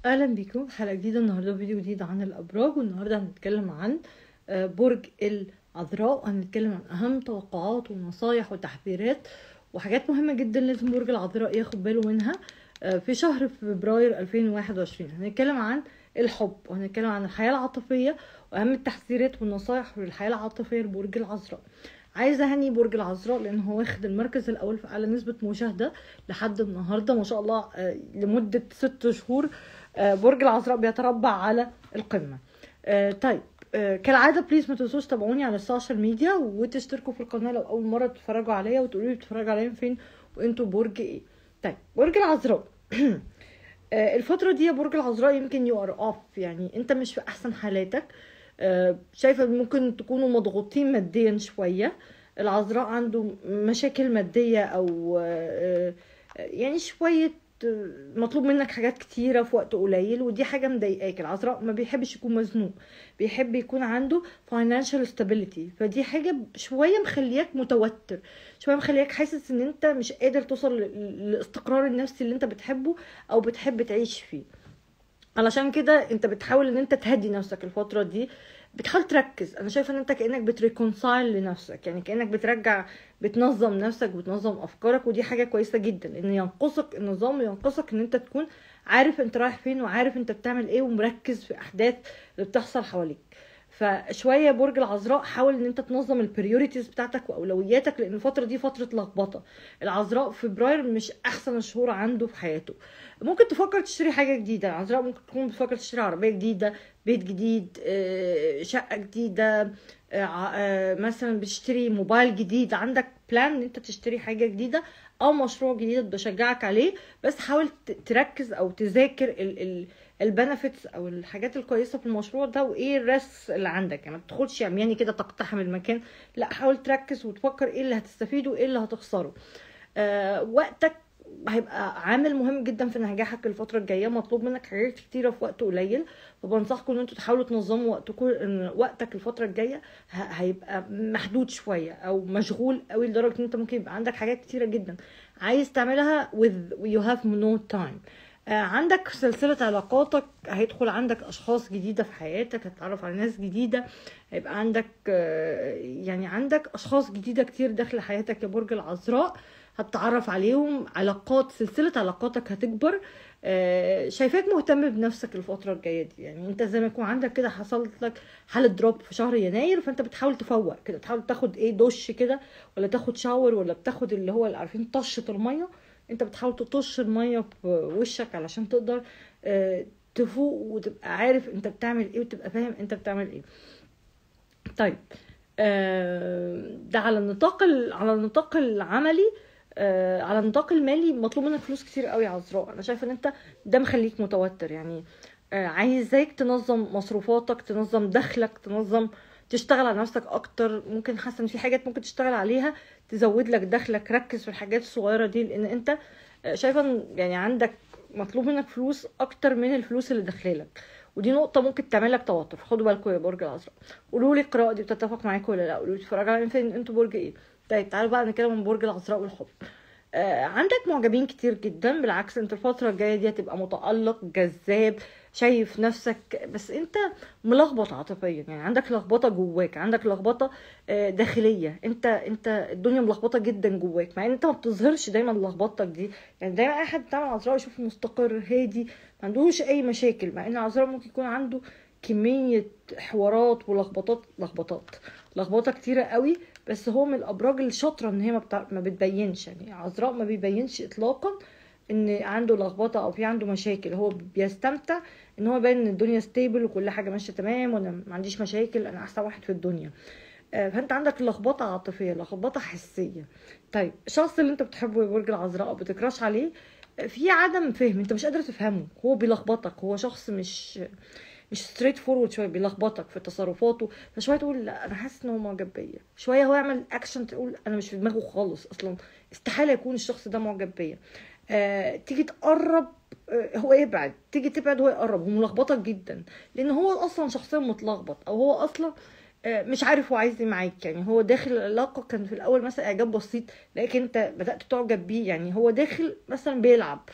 اهلا بيكم حلقه جديده النهارده فيديو جديد عن الابراج والنهارده هنتكلم عن آه، برج العذراء وهنتكلم عن اهم توقعات ونصايح وتحذيرات وحاجات مهمه جدا لازم برج العذراء ياخد باله منها آه، في شهر فبراير 2021 هنتكلم عن الحب وهنتكلم عن الحياه العاطفيه واهم التحذيرات والنصايح للحياه العاطفيه لبرج العذراء عايزه اهني برج العذراء لان هو واخد المركز الاول في اعلى نسبه مشاهده لحد النهارده ما شاء الله آه، لمده ست شهور آه، برج العذراء بيتربع على القمه آه، طيب آه، كالعاده بليز ما تنسوش تابعوني على السوشيال ميديا وتشتركوا في القناه لو اول مره تتفرجوا عليا وتقولوا لي بتتفرجوا عليا فين وانتوا برج ايه طيب برج العذراء آه، الفترة دي يا برج العذراء يمكن يو ار اوف يعني انت مش في احسن حالاتك آه، شايفة ممكن تكونوا مضغوطين ماديا شوية العذراء عنده مشاكل مادية او آه، آه، يعني شوية آه، مطلوب منك حاجات كتيرة في وقت قليل ودي حاجة مضايقاك العذراء ما بيحبش يكون مزنوق بيحب يكون عنده financial stability فدي حاجة شوية مخلياك متوتر شوية مخلياك حاسس ان انت مش قادر توصل لل- للاستقرار النفسي اللي انت بتحبه او بتحب تعيش فيه علشان كده انت بتحاول ان انت تهدي نفسك الفترة دي بتحاول تركز انا شايفه ان انت كانك بتريكونسايل لنفسك يعني كانك بترجع بتنظم نفسك بتنظم افكارك ودي حاجه كويسه جدا ان ينقصك النظام وينقصك ان انت تكون عارف انت رايح فين وعارف انت بتعمل ايه ومركز في احداث اللي بتحصل حواليك فشويه برج العذراء حاول ان انت تنظم البريوريتيز بتاعتك واولوياتك لان الفتره دي فتره لخبطه العذراء فبراير مش احسن الشهور عنده في حياته ممكن تفكر تشتري حاجه جديده العذراء ممكن تكون بتفكر تشتري عربيه جديده بيت جديد آه، شقه جديده آه، ع- آه، مثلا بتشتري موبايل جديد عندك بلان ان انت تشتري حاجه جديده او مشروع جديد بشجعك عليه بس حاول ت- تركز او تذاكر ال ال البنفيتس او الحاجات الكويسه في المشروع ده وايه الريسك اللي عندك يعني ما تدخلش عمياني كده تقتحم المكان لا حاول تركز وتفكر ايه اللي هتستفيده وايه اللي هتخسره آه وقتك هيبقى عامل مهم جدا في نجاحك الفترة الجاية مطلوب منك حاجات كتيرة في وقت قليل فبنصحكم ان انتوا تحاولوا تنظموا وقتكم ان وقتك الفترة الجاية ه- هيبقى محدود شوية او مشغول قوي لدرجة ان انت ممكن يبقى عندك حاجات كتيرة جدا عايز تعملها with you have no time آه، عندك سلسلة علاقاتك هيدخل عندك أشخاص جديدة في حياتك هتتعرف على ناس جديدة هيبقى عندك آه، يعني عندك أشخاص جديدة كتير داخل حياتك يا برج العذراء هتتعرف عليهم علاقات سلسلة علاقاتك هتكبر آه، شايفاك مهتم بنفسك الفترة الجاية دي يعني انت زي ما يكون عندك كده حصلت لك حالة دروب في شهر يناير فانت بتحاول تفوق كده تحاول تاخد ايه دش كده ولا تاخد شاور ولا بتاخد اللي هو اللي عارفين طشة المية انت بتحاول تطش المية في وشك علشان تقدر آه، تفوق وتبقى عارف انت بتعمل ايه وتبقى فاهم انت بتعمل ايه طيب آه، ده على النطاق ال- على النطاق العملي آه، على النطاق المالي مطلوب منك فلوس كتير قوي يا عذراء انا شايفه ان انت ده مخليك متوتر يعني آه، عايزاك تنظم مصروفاتك تنظم دخلك تنظم تشتغل على نفسك اكتر ممكن حاسه ان في حاجات ممكن تشتغل عليها تزود لك دخلك ركز في الحاجات الصغيره دي لان انت آه، شايفه إن يعني عندك مطلوب منك فلوس اكتر من الفلوس اللي داخلالك ودي نقطه ممكن تعمل لك توتر خدوا بالكم يا برج العذراء قولوا لي القراءه دي بتتفق معاكم ولا لا قولوا لي بتتفرجوا على فين انتوا برج ايه طيب تعالوا بقى نتكلم عن برج العذراء والحب آه، عندك معجبين كتير جدا بالعكس انت الفترة الجاية دي هتبقى متألق جذاب شايف نفسك بس انت ملخبط عاطفيا يعني عندك لخبطة جواك عندك لخبطة آه، داخلية انت انت الدنيا ملخبطة جدا جواك مع ان انت ما بتظهرش دايما لخبطتك دي يعني دايما اي حد بتاع عذراء يشوفه مستقر هادي ما عندوش اي مشاكل مع ان عذراء ممكن يكون عنده كمية حوارات ولخبطات لخبطات لخبطة كتيرة قوي بس هو من الابراج الشاطره ان هي ما, بتع... ما بتبينش يعني عذراء ما بيبينش اطلاقا ان عنده لخبطه او في عنده مشاكل هو بيستمتع ان هو يبين ان الدنيا ستيبل وكل حاجه ماشيه تمام وانا ما عنديش مشاكل انا احسن واحد في الدنيا آه، فانت عندك لخبطه عاطفيه لخبطه حسيه طيب الشخص اللي انت بتحبه يا برج العذراء او بتكراش عليه آه، في عدم فهم انت مش قادر تفهمه هو بيلخبطك هو شخص مش مش ستريت فورورد شويه بيلخبطك في تصرفاته فشويه تقول لا انا حاسس ان هو معجب بيا شويه هو يعمل اكشن تقول انا مش في دماغه خالص اصلا استحاله يكون الشخص ده معجب بيا آه، تيجي تقرب آه، هو يبعد تيجي تبعد هو يقرب هو ملخبطك جدا لان هو اصلا شخصيا متلخبط او هو اصلا آه، مش عارف هو عايز ايه معاك يعني هو داخل العلاقه كان في الاول مثلا اعجاب بسيط لكن انت بدات تعجب بيه يعني هو داخل مثلا بيلعب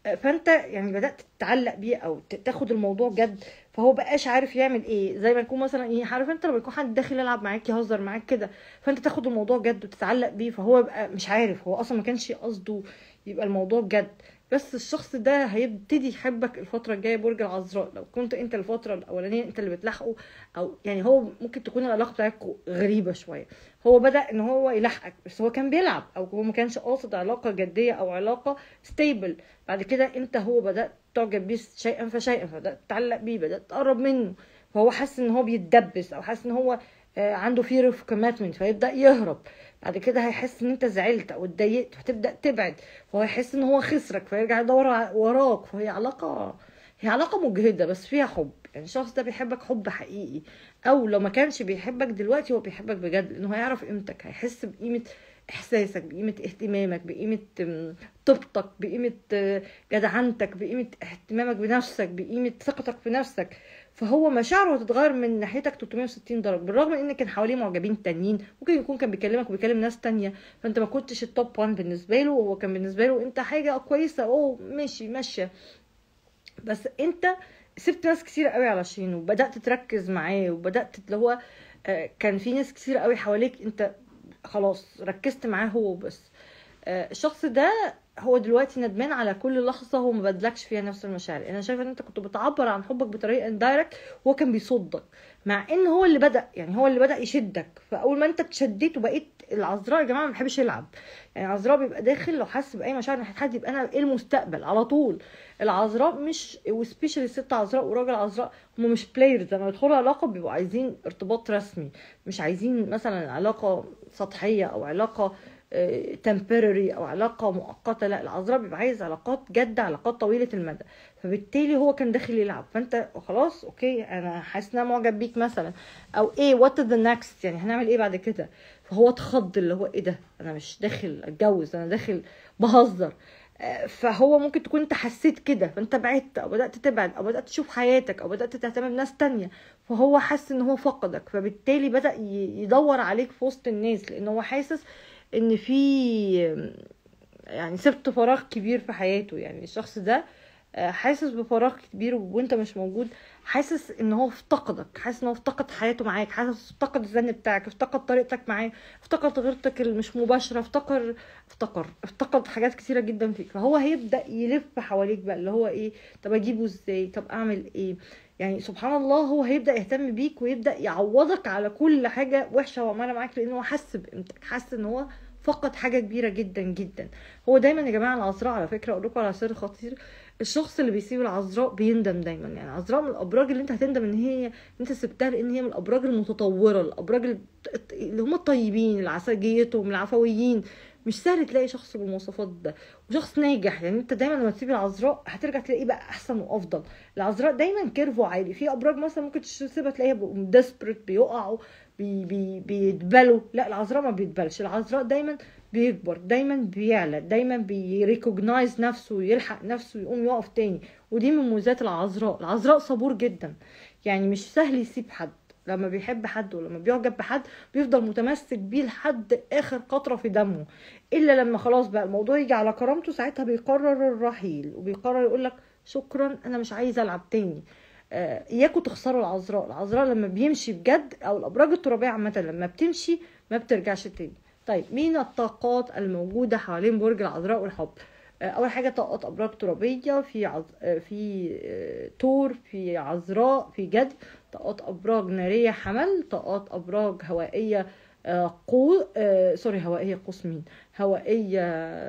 آه، فانت يعني بدات تتعلق بيه او ت- تاخد الموضوع جد فهو بقاش عارف يعمل ايه زي ما يكون مثلا ايه عارف انت لما يكون حد داخل يلعب معاك يهزر معاك كده فانت تاخد الموضوع جد وتتعلق بيه فهو يبقى مش عارف هو اصلا ما كانش قصده يبقى الموضوع جد بس الشخص ده هيبتدي يحبك الفترة الجاية برج العذراء لو كنت انت الفترة الأولانية انت اللي بتلاحقه أو يعني هو ممكن تكون العلاقة بتاعتكم غريبة شوية هو بدأ ان هو يلاحقك بس هو كان بيلعب أو هو ما كانش قاصد علاقة جدية أو علاقة ستيبل بعد كده انت هو بدأت تعجب بيه شيئا فشيئا فبدأت تتعلق بيه بدأت تقرب منه فهو حاسس ان هو بيتدبس أو حاسس ان هو آه، عنده fear of commitment فيبدأ يهرب بعد كده هيحس ان انت زعلت او اتضايقت فتبدا تبعد فهو يحس ان هو خسرك فيرجع يدور ع- وراك فهي علاقه هي علاقه مجهده بس فيها حب يعني الشخص ده بيحبك حب حقيقي او لو ما كانش بيحبك دلوقتي هو بيحبك بجد لانه هيعرف قيمتك هيحس بقيمه احساسك بقيمه اهتمامك بقيمه م، طيبتك بقيمه آه، جدعنتك بقيمه اهتمامك بنفسك بقيمه ثقتك في نفسك فهو مشاعره هتتغير من ناحيتك 360 درجه بالرغم ان كان حواليه معجبين تانيين ممكن يكون كان بيكلمك وبيكلم ناس تانية فانت ما كنتش التوب 1 بالنسبه له وهو كان بالنسبه له انت حاجه كويسه اوه ماشي ماشيه بس انت سبت ناس كتير قوي علشان وبدات تركز معاه وبدات اللي هو آه، كان في ناس كتير قوي حواليك انت خلاص ركزت معاه هو بس آه، الشخص ده هو دلوقتي ندمان على كل لحظه هو ما بدلكش فيها نفس المشاعر انا شايفه ان انت كنت بتعبر عن حبك بطريقه اندايركت وهو كان بيصدك مع ان هو اللي بدا يعني هو اللي بدا يشدك فاول ما انت اتشديت وبقيت العذراء يا جماعه ما بيحبش يلعب يعني العذراء بيبقى داخل لو حاسس باي مشاعر ناحيه حد يبقى انا ايه المستقبل على طول العذراء مش وسبيشالي الست عذراء وراجل عذراء هم مش بلايرز لما يدخلوا علاقه بيبقوا عايزين ارتباط رسمي مش عايزين مثلا علاقه سطحيه او علاقه تمبرري او علاقه مؤقته لا العذراء بيبقى عايز علاقات جاده علاقات طويله المدى فبالتالي هو كان داخل يلعب فانت خلاص اوكي انا حاسس ان انا معجب بيك مثلا او ايه وات ذا نكست يعني هنعمل ايه بعد كده فهو اتخض اللي هو ايه ده انا مش داخل اتجوز انا داخل بهزر آه، فهو ممكن تكون انت حسيت كده فانت بعدت او بدات تبعد او بدات تشوف حياتك او بدات تهتم بناس تانية فهو حس ان هو فقدك فبالتالي بدا ي- يدور عليك في وسط الناس لان هو حاسس ان في يعني سبت فراغ كبير في حياته يعني الشخص ده آه، حاسس بفراغ كبير وانت مش موجود حاسس ان هو افتقدك حاسس ان هو افتقد حياته معاك حاسس افتقد الزن بتاعك افتقد طريقتك معاه افتقد غيرتك المش مباشره افتكر افتكر افتقد حاجات كتيره جدا فيك فهو هيبدا يلف حواليك بقى اللي هو ايه طب اجيبه ازاي طب اعمل ايه يعني سبحان الله هو هيبدا يهتم بيك ويبدا يعوضك على كل حاجه وحشه هو عملها معاك لان هو حس بقيمتك حس ان هو فقد حاجه كبيره جدا جدا هو دايما يا جماعه العذراء على فكره اقول لكم على سر خطير الشخص اللي بيسيب العذراء بيندم دايما يعني العذراء من الابراج اللي انت هتندم ان هي انت سبتها لان هي من الابراج المتطوره الابراج اللي- اللي هم الطيبين العساجيتهم العفويين مش سهل تلاقي شخص بالمواصفات ده وشخص ناجح يعني انت دايما لما تسيب العذراء هترجع تلاقيه بقى احسن وافضل العذراء دايما كيرفو عالي في ابراج مثلا ممكن تسيبها تلاقيها ديسبريت بيقعوا بي بي بيتبلوا لا العذراء ما بيتبلش العذراء دايما بيكبر دايما بيعلى دايما بيريكوجنايز نفسه ويلحق نفسه ويقوم يقف تاني ودي من مميزات العذراء العذراء صبور جدا يعني مش سهل يسيب حد لما بيحب حد ولما بيعجب بحد بيفضل متمسك بيه لحد اخر قطره في دمه الا لما خلاص بقى الموضوع يجي على كرامته ساعتها بيقرر الرحيل وبيقرر يقول لك شكرا انا مش عايز العب تاني آه، اياكوا تخسروا العذراء العذراء لما بيمشي بجد او الابراج الترابيه عامه لما بتمشي ما بترجعش تاني طيب مين الطاقات الموجوده حوالين برج العذراء والحب آه، اول حاجه طاقات ابراج ترابيه في عز... آه، في آه، تور في عذراء في جد طاقات ابراج ناريه حمل طاقات ابراج هوائيه آه، قو آه، سوري هوائيه قوس مين هوائيه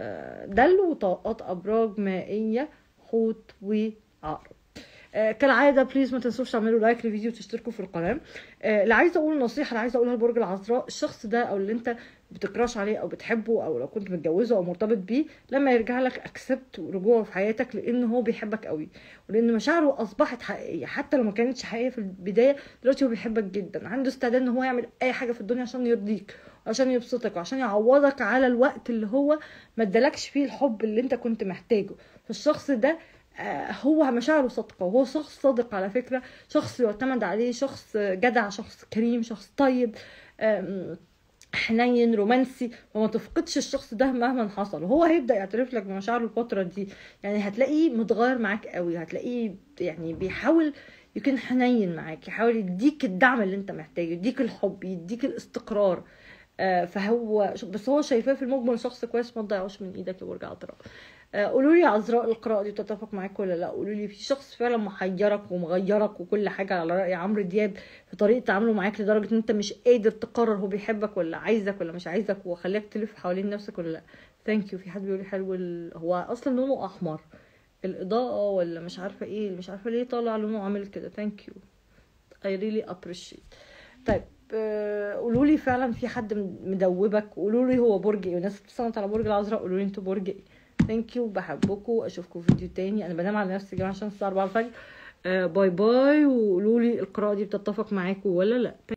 دلو وطاقات ابراج مائيه حوت وعقرب آه، كالعاده بليز ما تنسوش تعملوا لايك للفيديو وتشتركوا في القناه آه، اللي عايزه اقول نصيحه اللي عايزه اقولها لبرج العذراء الشخص ده او اللي انت بتكراش عليه او بتحبه او لو كنت متجوزه او مرتبط بيه لما يرجع لك اكسبت رجوعه في حياتك لان هو بيحبك قوي ولان مشاعره اصبحت حقيقيه حتى لو ما كانتش حقيقيه في البدايه دلوقتي هو بيحبك جدا عنده استعداد ان هو يعمل اي حاجه في الدنيا عشان يرضيك وعشان يبسطك وعشان يعوضك على الوقت اللي هو ما ادالكش فيه الحب اللي انت كنت محتاجه فالشخص ده آه، هو مشاعره صادقه وهو شخص صادق على فكره شخص يعتمد عليه شخص جدع شخص كريم شخص طيب آم، حنين رومانسي وما تفقدش الشخص ده مهما حصل وهو هيبدا يعترف لك بمشاعره الفتره دي يعني هتلاقيه متغير معاك قوي هتلاقيه يعني بيحاول يكون حنين معاك يحاول يديك الدعم اللي انت محتاجه يديك الحب يديك الاستقرار آه فهو بس هو شايفاه في المجمل شخص كويس ما تضيعوش من ايدك يا برج عذراء آه قولوا لي عذراء القراءه دي بتتفق معاك ولا لا قولوا لي في شخص فعلا محيرك ومغيرك وكل حاجه على راي عمرو دياب في طريقه تعامله معاك لدرجه ان انت مش قادر تقرر هو بيحبك ولا عايزك ولا مش عايزك وخلاك تلف حوالين نفسك ولا لا ثانك يو في حد بيقول لي حلو ال... هو اصلا لونه احمر الاضاءه ولا مش عارفه ايه مش عارفه ليه طالع لونه عامل كده ثانك يو I really appreciate طيب قولوا لي فعلا في حد مدوبك قولوا لي هو برج ايه والناس بتسالت على برج العذراء قولوا لي انتوا برج ايه ثانك يو بحبكم اشوفكم فيديو تاني انا بنام على نفسي يا جماعه عشان الساعه 4 الفجر باي باي وقولوا لي القراءه دي بتتفق معاكم ولا لا